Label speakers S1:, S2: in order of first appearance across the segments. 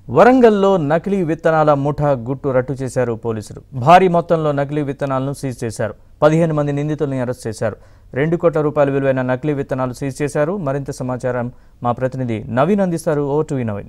S1: వరంగల్లో నకిలీ విత్తనాల ముఠా గుట్టు రట్టు చేశారు పోలీసులు భారీ మొత్తంలో నకిలీ విత్తనాలను సీజ్ చేశారు పదిహేను మంది నిందితుల్ని అరెస్ట్ చేశారు రెండు కోట్ల రూపాయల విలువైన నకిలీ విత్తనాలు సీజ్ చేశారు మరింత సమాచారం మా ప్రతినిధి నవీన్ అందిస్తారు ఓ టు నవీన్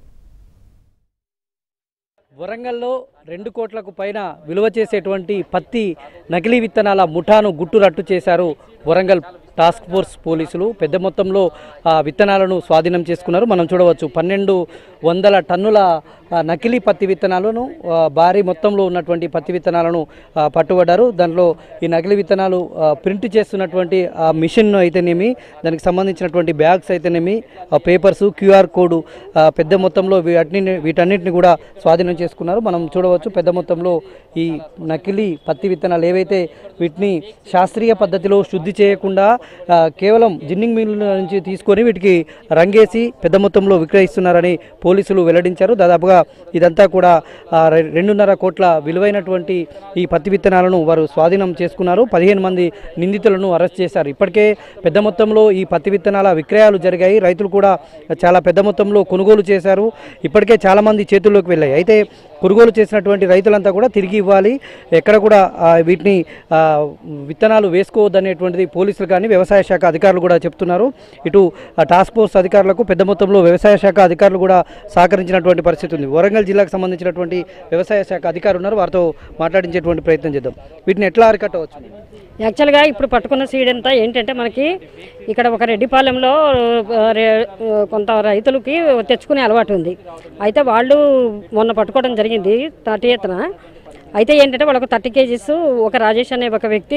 S2: వరంగల్లో రెండు కోట్లకు పైన విలువ చేసేటువంటి పత్తి నకిలీ విత్తనాల ముఠాను గుట్టు రట్టు చేశారు వరంగల్ టాస్క్ ఫోర్స్ పోలీసులు పెద్ద మొత్తంలో ఆ, విత్తనాలను స్వాధీనం చేసుకున్నారు మనం చూడవచ్చు పన్నెండు వందల టన్నుల ఆ, నకిలీ పత్తి విత్తనాలను ఆ, భారీ మొత్తంలో ఉన్నటువంటి పత్తి విత్తనాలను ఆ, పట్టుబడ్డారు దాంట్లో ఈ నకిలీ విత్తనాలు ఆ, ప్రింట్ చేస్తున్నటువంటి ఆ మిషన్ అయితేనేమి దానికి సంబంధించినటువంటి బ్యాగ్స్ అయితేనేమి ఆ పేపర్స్ క్యూఆర్ కోడ్ ఆ, పెద్ద మొత్తంలో వీటిని వీటన్నిటిని కూడా స్వాధీనం చేసుకున్నారు మనం చూడవచ్చు పెద్ద మొత్తంలో ఈ నకిలీ పత్తి విత్తనాలు ఏవైతే వీటిని శాస్త్రీయ పద్ధతిలో శుద్ధి చేయకుండా ఆ, కేవలం జిన్నింగ్ మిల్ నుంచి తీసుకొని వీటికి రంగేసి పెద్ద మొత్తంలో విక్రయిస్తున్నారని పోలీసులు వెల్లడించారు దాదాపుగా ఇదంతా కూడా ఆ, రె- రెండున్నర కోట్ల విలువైనటువంటి ఈ పత్తి విత్తనాలను వారు స్వాధీనం చేసుకున్నారు పదిహేను మంది నిందితులను అరెస్ట్ చేశారు ఇప్పటికే పెద్ద మొత్తంలో ఈ పత్తి విత్తనాల విక్రయాలు జరిగాయి రైతులు కూడా చాలా పెద్ద మొత్తంలో కొనుగోలు చేశారు ఇప్పటికే చాలా మంది చేతుల్లోకి వెళ్ళాయి అయితే కొనుగోలు చేసినటువంటి రైతులంతా కూడా తిరిగి ఇవ్వాలి ఎక్కడ కూడా ఆ, వీటిని ఆ, విత్తనాలు వేసుకోవద్దనేటువంటిది పోలీసులు కానీ వ్యవసాయ శాఖ అధికారులు కూడా చెప్తున్నారు ఇటు ఆ టాస్క్ ఫోర్స్ అధికారులకు పెద్ద మొత్తంలో వ్యవసాయ శాఖ అధికారులు కూడా సహకరించినటువంటి పరిస్థితి ఉంది వరంగల్ జిల్లాకు సంబంధించినటువంటి వ్యవసాయ శాఖ అధికారులు ఉన్నారు వారితో మాట్లాడించేటువంటి ప్రయత్నం చేద్దాం వీటిని ఎట్లా అరికట్టవచ్చు
S3: యాక్చువల్గా ఇప్పుడు పట్టుకున్న సీడ్ అంతా ఏంటంటే మనకి ఇక్కడ ఒక రెడ్డిపాలెంలో ఆ, రే- ఆ, కొంత రైతులకి తెచ్చుకునే అలవాటు ఉంది అయితే వాళ్ళు మొన్న పట్టుకోవడం జరిగింది థర్టీ ఎత్తున అయితే ఏంటంటే వాళ్ళకు థర్టీ కేజీస్ ఒక రాజేష్ అనే ఒక వ్యక్తి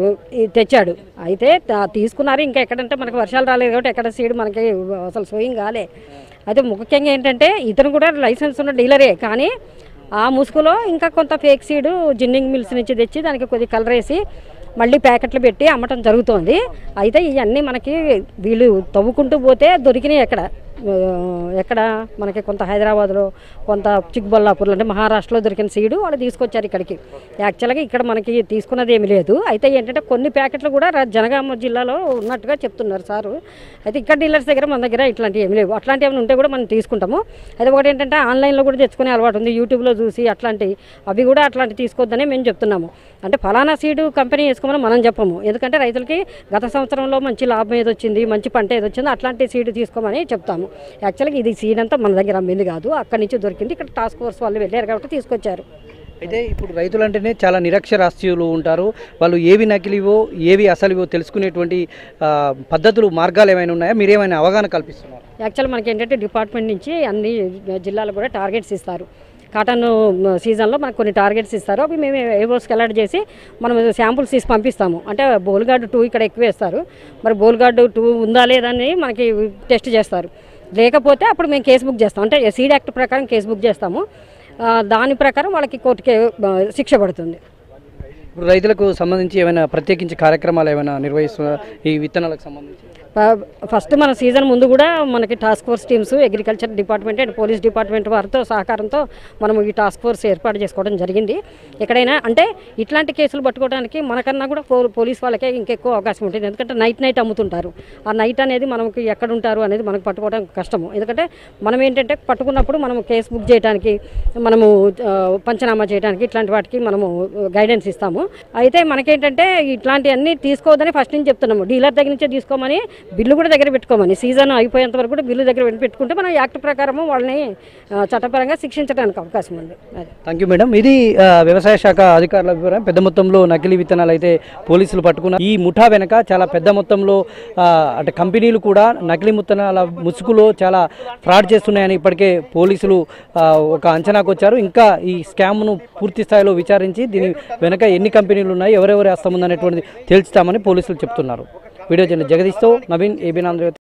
S3: ఈ తెచ్చాడు అయితే తా- తీసుకున్నారు ఇంకా ఎక్కడంటే మనకు వర్షాలు రాలేదు కాబట్టి ఎక్కడ సీడ్ మనకి అసలు సోయింగ్ కాలే అయితే ముఖ్యంగా ఏంటంటే ఇతను కూడా లైసెన్స్ ఉన్న డీలరే కానీ ఆ ముసుగులో ఇంకా కొంత ఫేక్ సీడ్ జిన్నింగ్ మిల్స్ నుంచి తెచ్చి దానికి కొద్ది కలర్ వేసి మళ్ళీ ప్యాకెట్లు పెట్టి అమ్మటం జరుగుతోంది అయితే ఇవన్నీ మనకి వీళ్ళు తవ్వుకుంటూ పోతే దొరికినాయి ఎక్కడ ఆ, ఎక్కడ మనకి కొంత హైదరాబాద్లో కొంత చిక్బల్లాపూర్లో అంటే మహారాష్ట్రలో దొరికిన సీడు వాళ్ళు తీసుకొచ్చారు ఇక్కడికి యాక్చువల్గా ఇక్కడ మనకి తీసుకున్నది ఏమీ లేదు అయితే ఏంటంటే కొన్ని ప్యాకెట్లు కూడా రా- జనగామ జిల్లాలో ఉన్నట్టుగా చెప్తున్నారు సారు అయితే ఇక్కడ డీలర్స్ దగ్గర మన దగ్గర ఇట్లాంటివి ఏమి లేవు అట్లాంటివి ఏమైనా ఉంటే కూడా మనం తీసుకుంటాము అయితే ఒకటి ఏంటంటే ఆన్లైన్లో కూడా తెచ్చుకునే అలవాటు ఉంది యూట్యూబ్లో చూసి అట్లాంటివి అవి కూడా అట్లాంటివి తీసుకోవద్దని మేము చెప్తున్నాము అంటే ఫలానా సీడు కంపెనీ వేసుకోమని మనం చెప్పము ఎందుకంటే రైతులకి గత సంవత్సరంలో మంచి లాభం ఏది వచ్చింది మంచి పంట ఏది వచ్చిందో అట్లాంటి సీడ్ తీసుకోమని చెప్తాము యాక్చువల్గా ఇది సీడ్ అంతా మన దగ్గర అమ్మింది కాదు అక్కడి నుంచి దొరికింది ఇక్కడ టాస్క్ ఫోర్స్ వాళ్ళు వెళ్ళారు కాబట్టి తీసుకొచ్చారు
S2: అయితే ఇప్పుడు రైతులు అంటేనే చాలా నిరక్షరాస్యులు ఉంటారు వాళ్ళు ఏవి నకిలీవో ఏవి అసలువో తెలుసుకునేటువంటి ఆ, పద్ధతులు మార్గాలు ఏమైనా ఉన్నాయా మీరేమైనా అవగాహన కల్పిస్తున్నారు
S3: యాక్చువల్ మనకి ఏంటంటే డిపార్ట్మెంట్ నుంచి అన్ని జిల్లాలు కూడా టార్గెట్స్ ఇస్తారు కాటన్ సీజన్లో మనకు కొన్ని టార్గెట్స్ ఇస్తారు అవి మేము ఏవోస్కి అలర్ట్ చేసి మనం శాంపుల్స్ తీసి పంపిస్తాము అంటే బోల్గార్డ్ టూ ఇక్కడ ఎక్కువ వేస్తారు మరి బోల్గార్డ్ టూ ఉందా లేదా అని మనకి టెస్ట్ చేస్తారు లేకపోతే అప్పుడు మేము కేసు బుక్ చేస్తాం అంటే సీడ్ యాక్ట్ ప్రకారం కేసు బుక్ చేస్తాము ఆ, దాని ప్రకారం వాళ్ళకి కోర్టుకి ఆ, శిక్ష పడుతుంది
S2: ఇప్పుడు రైతులకు సంబంధించి ఏమైనా ప్రత్యేకించి కార్యక్రమాలు ఏమైనా నిర్వహిస్తున్నారు ఈ విత్తనాలకు సంబంధించి
S3: ఫ- ఫస్ట్ మన సీజన్ ముందు కూడా మనకి task force teams agriculture department and police department వారితో సహకారంతో మనం ఈ టాస్క్ ఫోర్స్ ఏర్పాటు చేసుకోవడం జరిగింది ఎక్కడైనా అంటే ఇట్లాంటి కేసులు పట్టుకోవడానికి మనకన్నా కూడా పో- పోలీస్ వాళ్ళకే ఇంకెక్కువ అవకాశం ఉంటుంది ఎందుకంటే నైట్ నైట్ అమ్ముతుంటారు ఆ నైట్ అనేది మనకి ఎక్కడ ఉంటారు అనేది మనకు పట్టుకోవడం కష్టము ఎందుకంటే మనం ఏంటంటే పట్టుకున్నప్పుడు మనం కేసు బుక్ చేయడానికి మనము ఆ, పంచనామా చేయడానికి ఇట్లాంటి వాటికి మనము గైడెన్స్ ఇస్తాము అయితే మనకేంటంటే ఇట్లాంటివన్నీ తీసుకోవద్దని ఫస్ట్ నుంచి చెప్తున్నాము డీలర్ దగ్గర నుంచే తీసుకోమని బిల్లు కూడా దగ్గర పెట్టుకోమని సీజన్ అయిపోయేంత వరకు కూడా బిల్లు దగ్గర పెట్టుకుంటే మనం యాక్ట్ ప్రకారం వాళ్ళని ఆ, చట్టపరంగా శిక్షించడానికి అవకాశం ఉంది అది
S2: థ్యాంక్ యూ మేడం ఇది ఆ, వ్యవసాయ శాఖ అధికారుల వివరం పెద్ద మొత్తంలో నకిలీ విత్తనాలు అయితే పోలీసులు పట్టుకున్నారు ఈ ముఠా వెనక చాలా పెద్ద మొత్తంలో ఆ, అంటే కంపెనీలు కూడా నకిలీ విత్తనాల ముసుగులో చాలా ఫ్రాడ్ చేస్తున్నాయని ఇప్పటికే పోలీసులు ఆ, ఒక అంచనాకు వచ్చారు ఇంకా ఈ స్కామ్ను పూర్తి స్థాయిలో విచారించి దీని వెనక ఎన్ని కంపెనీలు ఉన్నాయి ఎవరెవరి హస్తం ఉందనేటువంటిది తేల్చుతామని పోలీసులు చెప్తున్నారు వీడియో జర్నలిస్ట్ జగదీష్తో నవీన్ ఏబీ ఆంధ్రజ్యోతి